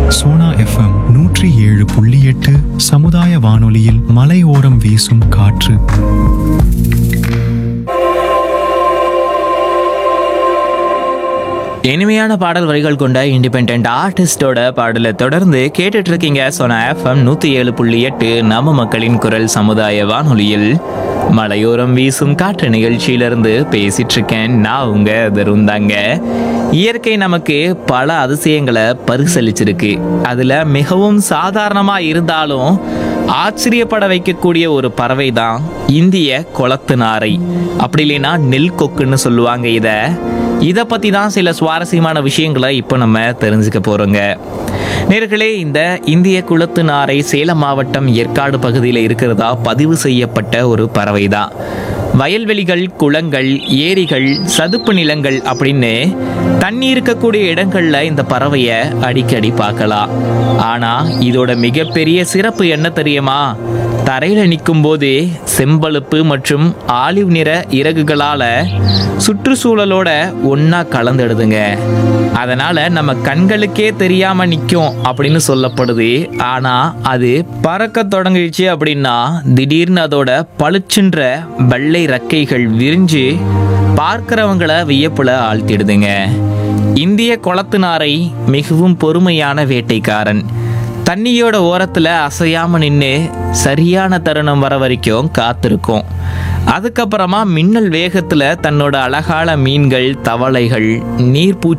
Sona FM நூற்றி ஏழு புள்ளி எட்டு சமுதாய வானொலியில் மலையோரம் வீசும் காற்று இனிமையான பாடல் வரிகள் கொண்ட இண்டிபெண்ட் ஆர்டிஸ்டோட பாடலை தொடர்ந்து கேட்டுட்டு இருக்கீங்க சொன்ன எஃப்எம் நூத்தி ஏழு புள்ளி எட்டு நம்ம மக்களின் குரல் சமுதாய வானொலியில் மலையோரம் வீசும் காற்று நிகழ்ச்சியிலிருந்து பேசிட்டு இருக்கேன் நான் உங்க தருந்தாங்க இயற்கை நமக்கு பல அதிசயங்களை பரிசளிச்சிருக்கு அதுல மிகவும் சாதாரணமா இருந்தாலும் ஆச்சரியப்பட வைக்கக்கூடிய ஒரு பறவை தான் இந்திய குளத்து நாரை அப்படி இல்லைன்னா நெல் கொக்குன்னு சொல்லுவாங்க இத இதை பற்றி தான் சில சுவாரஸ்யமான விஷயங்களை இப்போ நம்ம தெரிஞ்சுக்க போகிறோங்க நேர்களே இந்த இந்திய குளத்து நாரை சேலம் மாவட்டம் ஏற்காடு பகுதியில் இருக்கிறதா பதிவு செய்யப்பட்ட ஒரு பறவை தான் வயல்வெளிகள் குளங்கள் ஏரிகள் சதுப்பு நிலங்கள் அப்படின்னு தண்ணி இருக்கக்கூடிய இடங்கள்ல இந்த பறவையை அடிக்கடி பார்க்கலாம் ஆனா இதோட மிகப்பெரிய சிறப்பு என்ன தெரியுமா தரையில நிற்கும் போது செம்பழுப்பு மற்றும் ஆலிவ் நிற இறகுகளால சுற்றுச்சூழலோட ஒண்ணா கலந்துடுதுங்க அதனால நம்ம கண்களுக்கே தெரியாம நிற்கும் அப்படின்னு சொல்லப்படுது ஆனா அது பறக்க தொடங்கிடுச்சு அப்படின்னா திடீர்னு அதோட பளிச்சுன்ற வெள்ளை ரக்கைகள் விரிஞ்சு பார்க்கிறவங்கள வியப்புல ஆழ்த்திடுதுங்க இந்திய குளத்து நாரை மிகவும் பொறுமையான வேட்டைக்காரன் தண்ணியோட ஓரத்துல அசையாம நின்று சரியான தருணம் வர வரைக்கும் காத்திருக்கும் அதுக்கப்புறமா மின்னல் வேகத்துல தன்னோட அழகான மீன்கள் தவளைகள் நீர்ப்பூச்சி